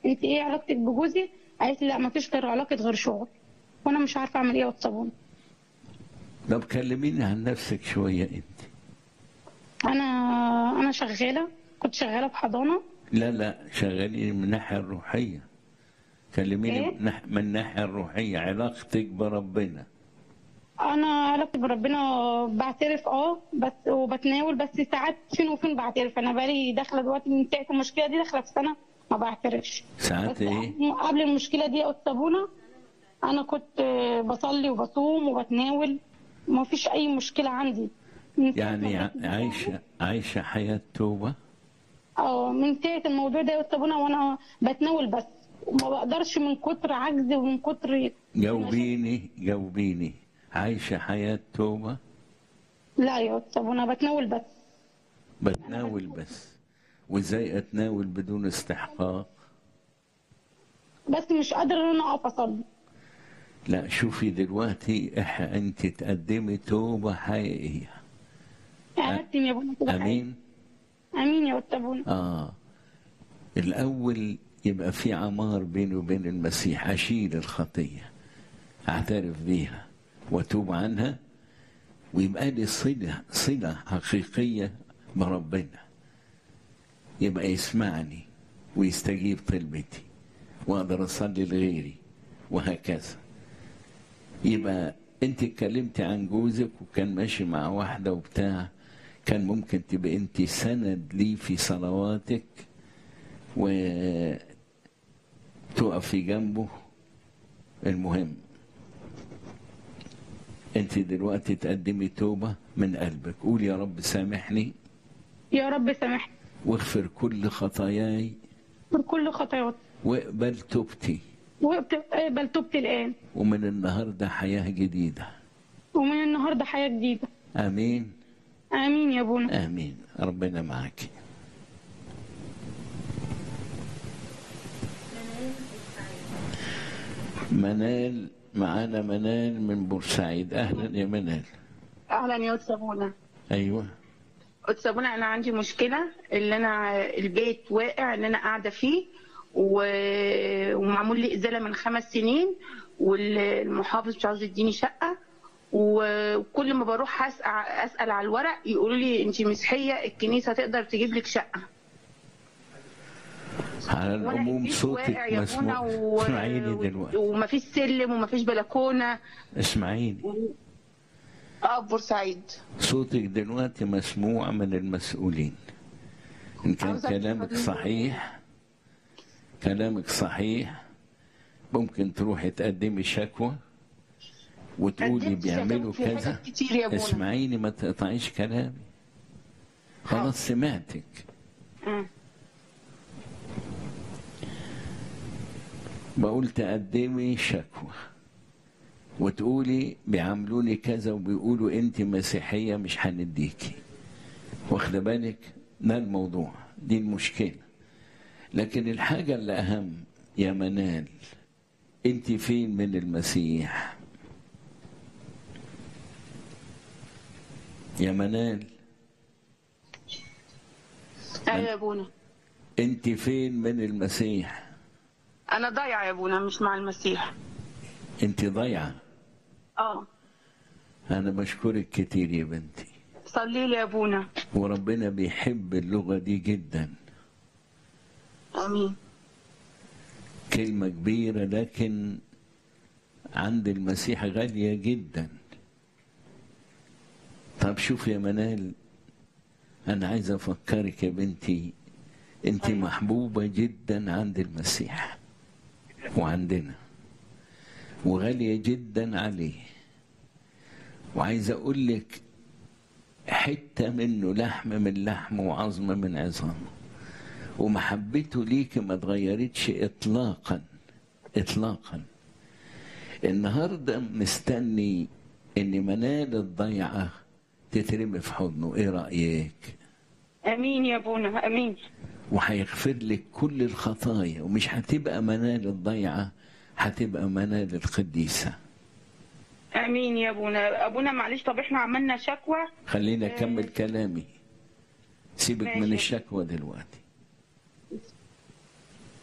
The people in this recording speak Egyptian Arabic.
انت ايه علاقتك بجوزي قالت لي لا ما فيش غير علاقه غير شغل وانا مش عارفه اعمل ايه يا صابونه طب كلميني عن نفسك شوية أنت انا انا شغاله كنت شغاله في حضانه لا لا شغالين من الناحية الروحية كلميني إيه؟ من ناح- من الناحية الروحية علاقتك بربنا انا علاقتي بربنا بعترف اه بس وبتناول بس ساعات فين وفين بعترف انا بقالي داخله دلوقتي من ساعه المشكله دي داخله في سنه ما بعترفش ساعات بس إيه؟ قبل المشكله دي يا استاذ بونا انا كنت بصلي وبصوم وبتناول ما فيش اي مشكله عندي من ساعة يعني ما ع- جت- عايشة عايشة حياة توبة اه من ساعه الموضوع ده يا استاذ بونا وانا بتناول بس وما بقدرش من كتر عجز ومن كتر جاوبيني جاوبيني عايشة حياة توبة لا يا استاذ بونا بتناول بس بتناول بس وازاي اتناول بدون استحقاق بس مش قادره ان انا اقف اصلي لا شوفي دلوقتي إح انت تقدمي توبة حقيقية قدم يا ابونا كده امين حاجة. امين يا استاذ بونا اه الاول يبقى في عمار بيني وبين المسيح اشيل الخطية اعترف بيها واتوب عنها ويبقى لي صلة صلة حقيقية بربنا يبقى يسمعني ويستجيب طلبتي واقدر اصلي لغيري وهكذا يبقى انت اتكلمتي عن جوزك وكان ماشي مع واحده وبتاع كان ممكن تبقى انت سند لي في صلواتك وتقفي جنبه المهم انت دلوقتي تقدمي توبه من قلبك قول يا رب سامحني يا رب سامحني واغفر كل خطاياي في كل خطاياي واقبل توبتي واقبل توبتي الان ومن النهارده حياه جديده ومن النهارده حياه جديده امين امين يا ابونا امين ربنا معك منال معانا منال من بورسعيد اهلا يا منال اهلا يا استاذ منى ايوه استاذ منى انا عندي مشكله اللي انا البيت واقع اللي انا قاعده فيه و... ومعمول لي ازاله من خمس سنين والمحافظ مش عاوز يديني شقه وكل ما بروح اسال اسال على الورق يقولوا لي انت مسيحيه الكنيسه تقدر تجيب لك شقه على وانا العموم البيت صوتك واقع يا مسموع منى و... اسمعيني دلوقتي ومفيش سلم ومفيش بلكونه اسمعيني اه بورسعيد صوتك دلوقتي مسموع من المسؤولين ان كان عاوزة كلامك تفضلي. صحيح كلامك صحيح ممكن تروحي تقدمي شكوى وتقولي قدمت بيعملوا شكاوي في كذا حتت كتير يا منى. اسمعيني ما تقطعيش كلامي خلاص سمعتك مم. بقول تقدمي شكوى وتقولي بيعاملوني كذا وبيقولوا انت مسيحيه مش هنديكي واخده بالك ده الموضوع دي المشكله لكن الحاجه اللي اهم يا منال انت فين من المسيح يا منال ايوه يا ابونا انت فين من المسيح انا ضايعه يا ابونا مش مع المسيح انت ضايعه اه انا بشكرك كتير يا بنتي صلي لي يا ابونا وربنا بيحب اللغة دي جدا امين كلمة كبيرة لكن عند المسيح غالية جدا طب شوف يا منال أنا عايز أفكرك يا بنتي أنت أيوة. محبوبة جدا عند المسيح وعندنا وغالية جدا عليه وعايز أقول لك حتة منه لحم من لحمه وعظم من عظامه ومحبته ليك ما اتغيرتش اطلاقا اطلاقا النهارده مستني ان منال الضيعه تترمي في حضنه ايه رايك امين يا ابونا امين وهيغفر لك كل الخطايا ومش هتبقى منال الضيعه هتبقى منال القديسه امين يا ابونا ابونا معلش طب احنا عملنا شكوى خليني اكمل كلامي سيبك من ماشي. الشكوى دلوقتي